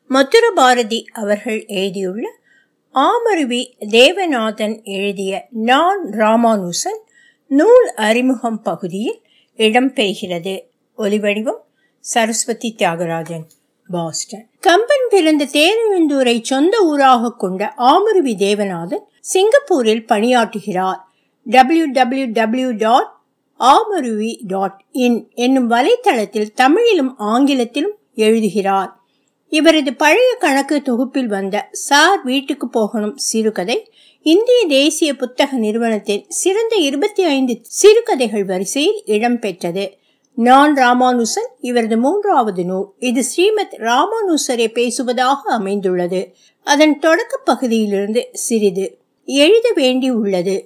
மதுர பாரதி அவர்கள் எழுதியுள்ள ஆமருவி தேவநாதன் எழுதிய நான் ராமானுசன் நூல் அறிமுகம் பகுதியில் இடம்பெறுகிறது ஒலிவடிவம் சரஸ்வதி தியாகராஜன் பாஸ்டன் கம்பன் பிறந்த தேரெழுந்தூரை சொந்த ஊராக கொண்ட ஆமருவி தேவநாதன் சிங்கப்பூரில் பணியாற்றுகிறார் W W W dot Amaruvi dot in என்னும் வலைத்தளத்தில் தமிழிலும் ஆங்கிலத்திலும் எழுதுகிறார் இவரது பழைய கணக்கு தொகுப்பில் வந்த சார் வீட்டுக்கு போகணும் சிறுகதை இந்திய தேசிய புத்தக நிறுவனத்தின் சிறந்த இருபத்தி ஐந்து சிறுகதைகள் வரிசையில் இடம்பெற்றது நான் ராமானுசன் இவரது மூன்றாவது நூல் இது ஸ்ரீமத் ராமானுசரை பேசுவதாக அமைந்துள்ளது அதன் தொடக்க பகுதியிலிருந்து சிறிது எழுத வேண்டி உள்ளது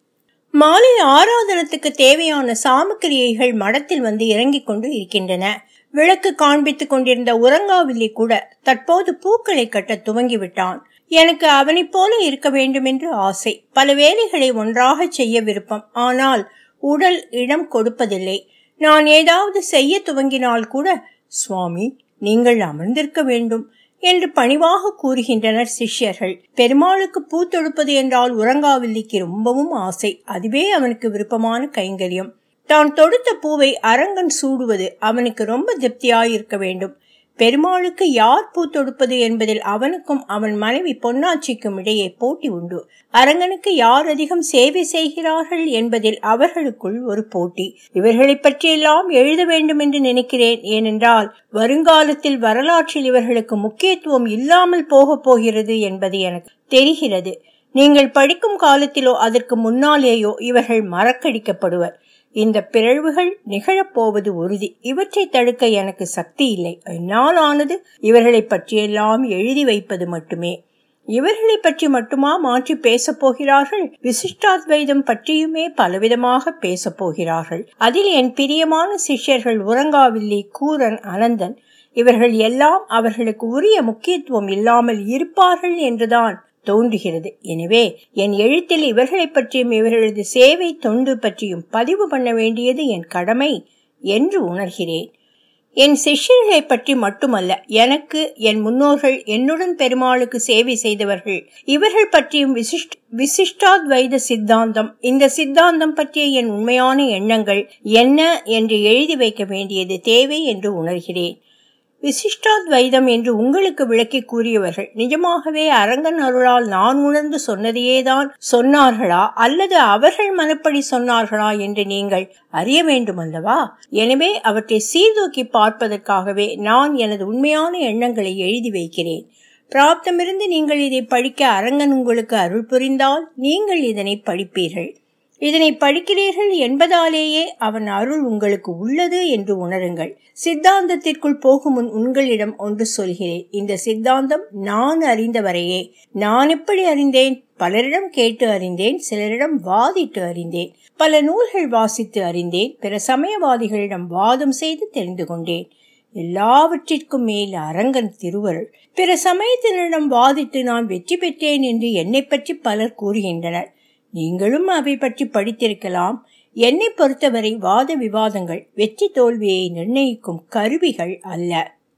மாலை ஆராதனத்துக்கு தேவையான சாமக்கிரியைகள் மடத்தில் வந்து இறங்கிக் கொண்டு இருக்கின்றன விளக்கு காண்பித்துக் கொண்டிருந்த உறங்காவில்லி கூட தற்போது பூக்களை கட்ட துவங்கிவிட்டான் எனக்கு அவனைப் போல இருக்க வேண்டும் என்று ஆசை பல வேலைகளை ஒன்றாக செய்ய விருப்பம் ஆனால் உடல் இடம் கொடுப்பதில்லை நான் ஏதாவது செய்ய துவங்கினால் கூட சுவாமி நீங்கள் அமர்ந்திருக்க வேண்டும் என்று பணிவாக கூறுகின்றனர் சிஷ்யர்கள் பெருமாளுக்கு பூ தொடுப்பது என்றால் உறங்காவில்லிக்கு ரொம்பவும் ஆசை அதுவே அவனுக்கு விருப்பமான கைங்கரியம் தான் தொடுத்த பூவை அரங்கன் சூடுவது அவனுக்கு ரொம்ப திருப்தியாயிருக்க வேண்டும் பெருமாளுக்கு யார் பூ தொடுப்பது என்பதில் அவனுக்கும் அவன் மனைவி பொன்னாச்சிக்கும் இடையே போட்டி உண்டு அரங்கனுக்கு யார் அதிகம் சேவை செய்கிறார்கள் என்பதில் அவர்களுக்குள் ஒரு போட்டி இவர்களை பற்றியெல்லாம் எழுத வேண்டும் என்று நினைக்கிறேன் ஏனென்றால் வருங்காலத்தில் வரலாற்றில் இவர்களுக்கு முக்கியத்துவம் இல்லாமல் போக போகிறது என்பது எனக்கு தெரிகிறது நீங்கள் படிக்கும் காலத்திலோ அதற்கு முன்னாலேயோ இவர்கள் மறக்கடிக்கப்படுவர் இந்த பிறழ்வுகள் நிகழப்போவது உறுதி இவற்றை தடுக்க எனக்கு சக்தி இல்லை என்னால் ஆனது இவர்களை பற்றியெல்லாம் எழுதி வைப்பது மட்டுமே இவர்களை பற்றி மட்டுமா மாற்றி பேசப் போகிறார்கள் விசிஷ்டாத்வைதம் பற்றியுமே பலவிதமாக பேசப் போகிறார்கள் அதில் என் பிரியமான சிஷ்யர்கள் உறங்காவில்லி கூரன் அனந்தன் இவர்கள் எல்லாம் அவர்களுக்கு உரிய முக்கியத்துவம் இல்லாமல் இருப்பார்கள் என்றுதான் தோன்றுகிறது எனவே என் எழுத்தில் இவர்களை பற்றியும் இவர்களது சேவை தொண்டு பற்றியும் பதிவு பண்ண வேண்டியது என் கடமை என்று உணர்கிறேன் என் சிஷ்யர்களை பற்றி மட்டுமல்ல எனக்கு என் முன்னோர்கள் என்னுடன் பெருமாளுக்கு சேவை செய்தவர்கள் இவர்கள் பற்றியும் விசிஷ்ட விசிஷ்டாத்வைத சித்தாந்தம் இந்த சித்தாந்தம் பற்றிய என் உண்மையான எண்ணங்கள் என்ன என்று எழுதி வைக்க வேண்டியது தேவை என்று உணர்கிறேன் விசிஷ்டாத்வைதம் என்று உங்களுக்கு விளக்கி கூறியவர்கள் நிஜமாகவே அரங்கன் அருளால் நான் உணர்ந்து சொன்னதையேதான் சொன்னார்களா அல்லது அவர்கள் மனப்படி சொன்னார்களா என்று நீங்கள் அறிய வேண்டும் அல்லவா எனவே அவற்றை சீர்தூக்கி பார்ப்பதற்காகவே நான் எனது உண்மையான எண்ணங்களை எழுதி வைக்கிறேன் பிராப்தமிருந்து நீங்கள் இதை படிக்க அரங்கன் உங்களுக்கு அருள் புரிந்தால் நீங்கள் இதனை படிப்பீர்கள் இதனை படிக்கிறீர்கள் என்பதாலேயே அவன் அருள் உங்களுக்கு உள்ளது என்று உணருங்கள் சித்தாந்தத்திற்குள் போகும் முன் உங்களிடம் ஒன்று சொல்கிறேன் இந்த சித்தாந்தம் நான் அறிந்தவரையே நான் எப்படி அறிந்தேன் பலரிடம் கேட்டு அறிந்தேன் சிலரிடம் வாதிட்டு அறிந்தேன் பல நூல்கள் வாசித்து அறிந்தேன் பிற சமயவாதிகளிடம் வாதம் செய்து தெரிந்து கொண்டேன் எல்லாவற்றிற்கும் மேல் அரங்கன் திருவருள் பிற சமயத்தினரிடம் வாதிட்டு நான் வெற்றி பெற்றேன் என்று என்னை பற்றி பலர் கூறுகின்றனர் நீங்களும் அவை பற்றி படித்திருக்கலாம் என்னை பொறுத்தவரை வாத விவாதங்கள் வெற்றி தோல்வியை நிர்ணயிக்கும் கருவிகள் அல்ல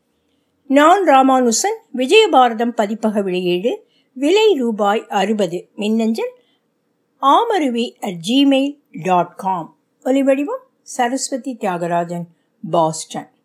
நான் ராமானுசன் விஜயபாரதம் பதிப்பக வெளியீடு விலை ரூபாய் அறுபது மின்னஞ்சல் Amaruvi at Gmail dot com ஒலிவடிவம் சரஸ்வதி தியாகராஜன் பாஸ்டன்